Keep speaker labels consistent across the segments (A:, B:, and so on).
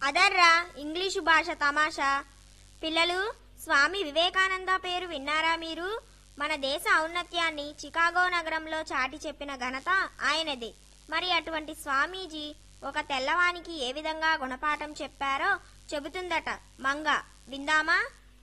A: అదర్రా English భాష తమాషా పిల్లలు స్వామి వివేకానంద పేరు విన్నారా మీరు మన దేశ ఔన్నత్యాన్ని చికాగో నగరంలో చాటి చెప్పిన ఘనత ఆయనదే మరి అటువంటి స్వామీజీ ఒక తెల్లవానికి ఏ విధంగా గుణపాఠం చెప్పారో చెబుతుందట మంగ విందామా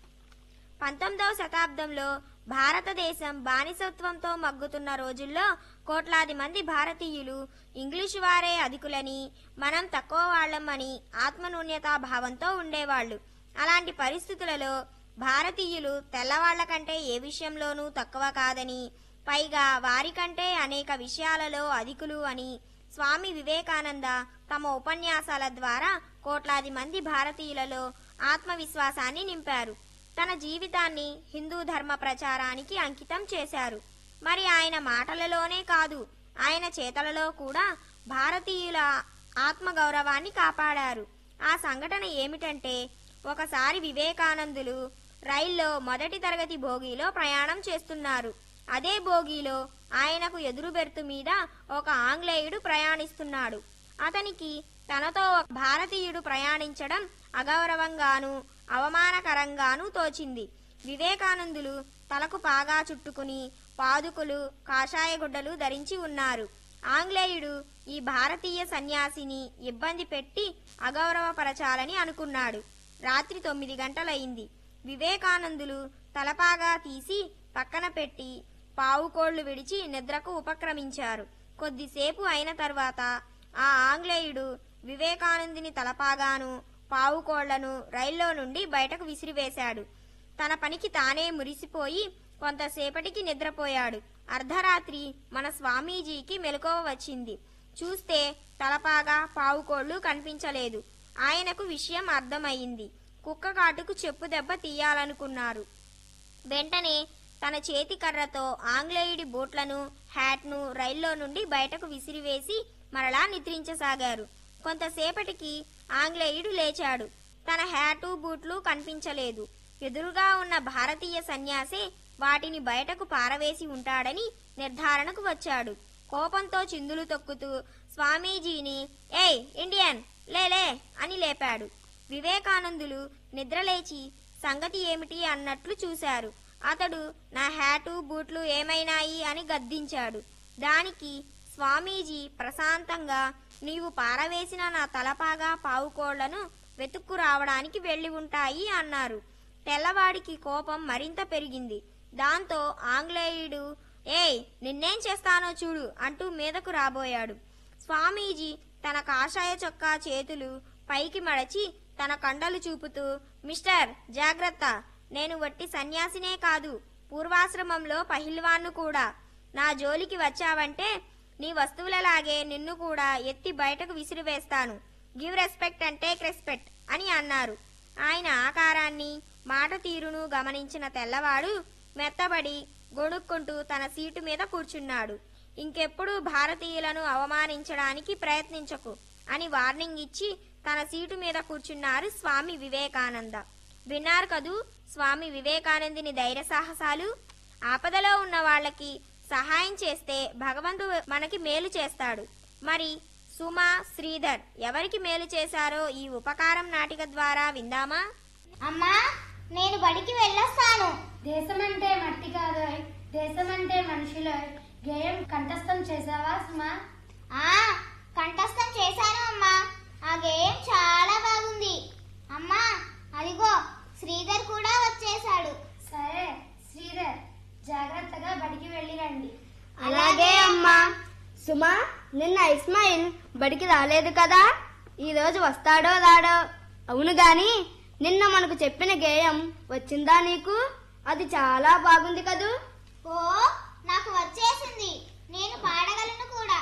A: పంతొమ్మిదవ శతాబ్దంలో భారతదేశం బానిసత్వంతో మగ్గుతున్న రోజుల్లో కోట్లాది మంది భారతీయులు ఇంగ్లీషు వారే అధికులని మనం తక్కువ వాళ్ళమని ఆత్మనూన్యతా భావంతో ఉండేవాళ్ళు అలాంటి పరిస్థితులలో భారతీయులు తెల్లవాళ్ల కంటే ఏ విషయంలోనూ తక్కువ కాదని పైగా వారికంటే అనేక విషయాలలో అధికులు అని స్వామి వివేకానంద తమ ఉపన్యాసాల ద్వారా కోట్లాది మంది భారతీయులలో ఆత్మవిశ్వాసాన్ని నింపారు తన జీవితాన్ని హిందూ ధర్మ ప్రచారానికి అంకితం చేశారు మరి ఆయన మాటలలోనే కాదు ఆయన చేతలలో కూడా భారతీయుల ఆత్మగౌరవాన్ని కాపాడారు ఆ సంఘటన ఏమిటంటే ఒకసారి వివేకానందులు రైల్లో మొదటి తరగతి బోగీలో ప్రయాణం చేస్తున్నారు అదే బోగీలో ఆయనకు ఎదురు బెర్తు మీద ఒక ఆంగ్లేయుడు ప్రయాణిస్తున్నాడు అతనికి తనతో ఒక భారతీయుడు ప్రయాణించడం అగౌరవంగాను అవమానకరంగానూ తోచింది వివేకానందులు తలకు పాగా చుట్టుకుని పాదుకులు కాషాయ గుడ్డలు ధరించి ఉన్నారు ఆంగ్లేయుడు ఈ భారతీయ సన్యాసిని ఇబ్బంది పెట్టి అగౌరవపరచాలని అనుకున్నాడు రాత్రి తొమ్మిది గంటలయింది వివేకానందులు తలపాగా తీసి పక్కన పెట్టి పావుకోళ్లు విడిచి నిద్రకు ఉపక్రమించారు కొద్దిసేపు అయిన తర్వాత ఆ ఆంగ్లేయుడు వివేకానందుని తలపాగాను పావుకోళ్లను రైల్లో నుండి బయటకు విసిరివేశాడు తన పనికి తానే మురిసిపోయి కొంతసేపటికి నిద్రపోయాడు అర్ధరాత్రి మన స్వామీజీకి మెలకువ వచ్చింది చూస్తే తలపాగా పావుకోళ్లు కనిపించలేదు ఆయనకు విషయం అర్థమయ్యింది కుక్క కాటుకు చెప్పు దెబ్బ తీయాలనుకున్నారు వెంటనే తన చేతి కర్రతో ఆంగ్లేయుడి బూట్లను హ్యాట్ను రైల్లో నుండి బయటకు విసిరివేసి మరలా నిద్రించసాగారు కొంతసేపటికి ఆంగ్లేయుడు లేచాడు తన హ్యాటు బూట్లు కనిపించలేదు ఎదురుగా ఉన్న భారతీయ సన్యాసే వాటిని బయటకు పారవేసి ఉంటాడని నిర్ధారణకు వచ్చాడు కోపంతో చిందులు తొక్కుతూ స్వామీజీని ఏయ్ ఇండియన్ లేలే అని లేపాడు వివేకానందులు నిద్రలేచి సంగతి ఏమిటి అన్నట్లు చూశారు అతడు నా హ్యాటు బూట్లు ఏమైనాయి అని గద్దించాడు దానికి స్వామీజీ ప్రశాంతంగా నీవు పారవేసిన నా తలపాగా పావుకోళ్లను వెతుక్కు రావడానికి వెళ్ళి ఉంటాయి అన్నారు తెల్లవాడికి కోపం మరింత పెరిగింది దాంతో ఆంగ్లేయుడు ఏయ్ నిన్నేం చేస్తానో చూడు అంటూ మీదకు రాబోయాడు స్వామీజీ తన కాషాయ చొక్కా చేతులు పైకి మడచి తన కండలు చూపుతూ మిస్టర్ జాగ్రత్త నేను వట్టి సన్యాసినే కాదు పూర్వాశ్రమంలో పహిల్వాన్ను కూడా నా జోలికి వచ్చావంటే నీ వస్తువులలాగే నిన్ను కూడా ఎత్తి బయటకు విసిరివేస్తాను give respect and take respect అని అన్నారు ఆయన ఆకారాన్ని మాట తీరును గమనించిన తెల్లవాడు మెత్తబడి గొణుక్కుంటూ తన సీటు మీద కూర్చున్నాడు ఇంకెప్పుడు భారతీయులను అవమానించడానికి ప్రయత్నించకు అని వార్నింగ్ ఇచ్చి తన సీటు మీద కూర్చున్నారు స్వామి వివేకానంద విన్నారు కదూ స్వామి వివేకానందుని ధైర్య సాహసాలు ఆపదలో ఉన్న వాళ్ళకి సహాయం చేస్తే భగవంతుడు మనకి మేలు చేస్తాడు మరి సుమ శ్రీధర్ ఎవరికి మేలు చేశారో ఈ ఉపకారం నాటిక ద్వారా విందామా
B: అమ్మా నేను బడికి వెళ్ళొస్తాను
C: దేశమంటే మట్టి కాదోయ్ దేశమంటే మనుషులోయ్ గేయం కంఠస్థం చేసావా సుమా
B: ఆ కంఠస్థం చేశాను అమ్మా ఆ గేయం చాలా బాగుంది అమ్మా అదిగో శ్రీధర్ కూడా వచ్చేశాడు
C: సరే శ్రీధర్ జాగ్రత్తగా బడికి వెళ్ళి రండి
D: అలాగే అమ్మా సుమా నిన్న ఇస్మాయిల్ బడికి రాలేదు కదా ఈ రోజు వస్తాడో రాడో అవును గాని నిన్న మనకు చెప్పిన గేయం వచ్చిందా నీకు అది చాలా బాగుంది కదూ
B: ఓ నాకు వచ్చేసింది నేను పాడగలను కూడా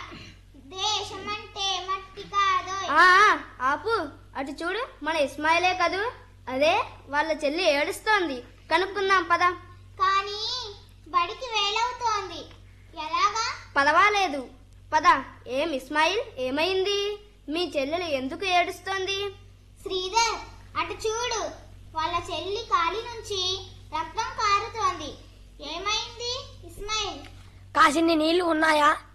B: దేశమంటే మట్టి కాదోయ్
D: ఆ ఆపు అటు చూడు మన ఇస్మాయిలే కదూ అదే వాళ్ళ చెల్లి ఏడుస్తోంది కనుక్కుందాం పద
B: కానీ బడికి వేలవుతోంది ఎలాగా
D: పర్వాలేదు పద ఏం ఇస్మాయిల్ ఏమైంది మీ చెల్లెలు ఎందుకు ఏడుస్తోంది
B: శ్రీధర్ అటు చూడు వాళ్ళ చెల్లి కాలి నుంచి రక్తం కారుతోంది ఏమైంది ఇస్మాయిల్
E: కాసిన్ని నీళ్లు ఉన్నాయా